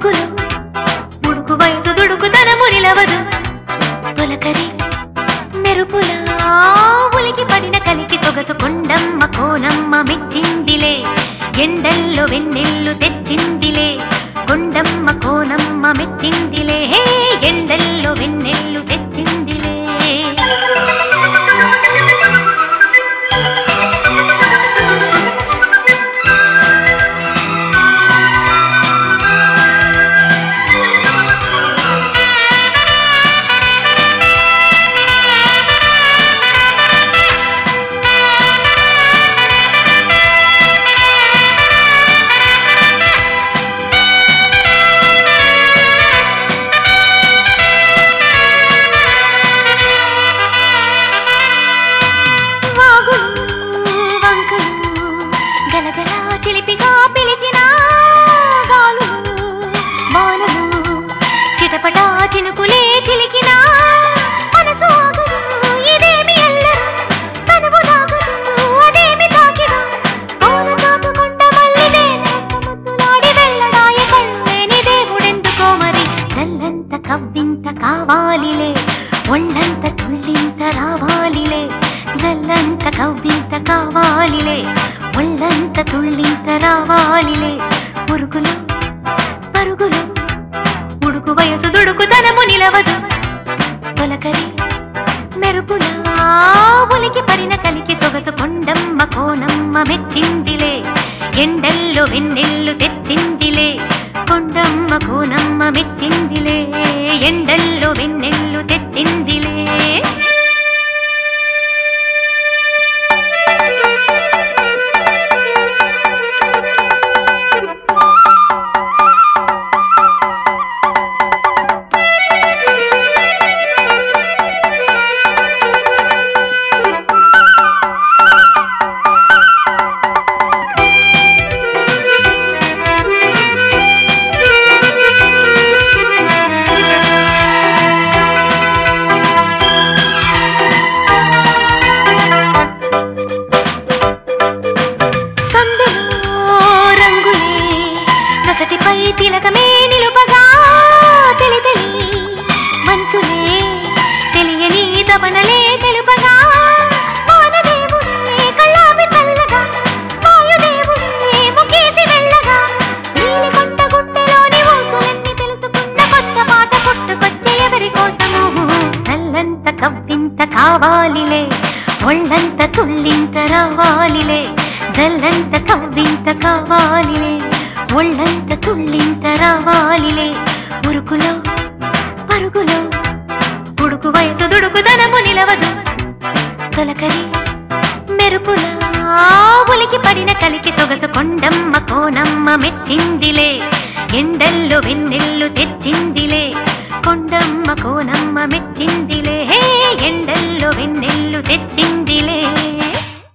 ఉడుకులు ఉడుకు వయసు దుడుకుతనము నిలవదు తొలకరి మెరుపులా ఉలికి పడిన కలికి సొగసు కొండమ్మ కోనమ్మ మెచ్చిందిలే ఎండల్లో వెన్నెల్లు తెచ్చిందిలే కొండమ్మ కోనమ్మ మెచ్చిందిలే హే ఎండల్లో వెన్నెల్లు తెచ్చిందిలే వాగులు వంకలు గలగల చిలిపిగా పిలిచిన గాలులు వానలు చిటపట చినుకులే చిలికిన మనసు ఆగదు ఇదేమి అల్లరు తనువు లాగదు అదేమి తాకిన పౌన చాటుకుంట మల్లిదే ముద్దులాడి వెళ్ళడాయ కళ్ళేని దేవుడెందుకో మరి జల్లంత కవ్వింత కావాలిలే ఒళ్ళంత తుళ్ళింత రావాలిలే జల్లంత కవ్వింత కావాలిలే ఒళ్ళంత తుళ్ళింత రావాలిలే పురుగులు పరుగులు ఉడుకు వయసు దుడుకుతనము నిలవదు తొలకరి మెరుపులా ఉలికి పరిన కలికి సొగసు కొండమ్మ కోనమ్మ మెచ్చిందిలే ఎండల్లో వెన్నెల్లు తెచ్చిందిలే కొండమ్మ కోనమ్మ మెచ్చిందిలే ఎండల్లో వెన్నెల్లు తెచ్చిందిలే సందెలో రంగులే నసటిపై తిలకమే నిలుపగా తెలి తెలి మంచులే తెలియని తపనలే తెలుపగా వానదేవుడే కళ్ళాపి చల్లగా వాయుదేవుడే ముఖేసి వెళ్ళగా నీలి కొండ గుండెలోని ఊసులన్నీ తెలుసుకున్న కొత్త పాట పుట్టుకొచ్చే ఎవరి కోసము చల్లంత కవ్వింత కావాలిలే ఒళ్ళంత తుళ్ళింత రావాలిలే జల్లంత కవ్వింత కావాలిలే ఒళ్ళంత తుళ్ళింత రావాలిలే ఉరుకులో పరుగులో ఉడుకు వయసు దుడుకుదనము నిలవదు తొలకరి మెరుపులా ఉలికి పడిన కలికి సొగసు కొండమ్మ కోనమ్మ మెచ్చిందిలే ఎండల్లో వెన్నెల్లు తెచ్చిందిలే కొండమ్మ కోనమ్మ మెచ్చిందిలే హే ఎండల్లో వెన్నెల్లు తెచ్చింది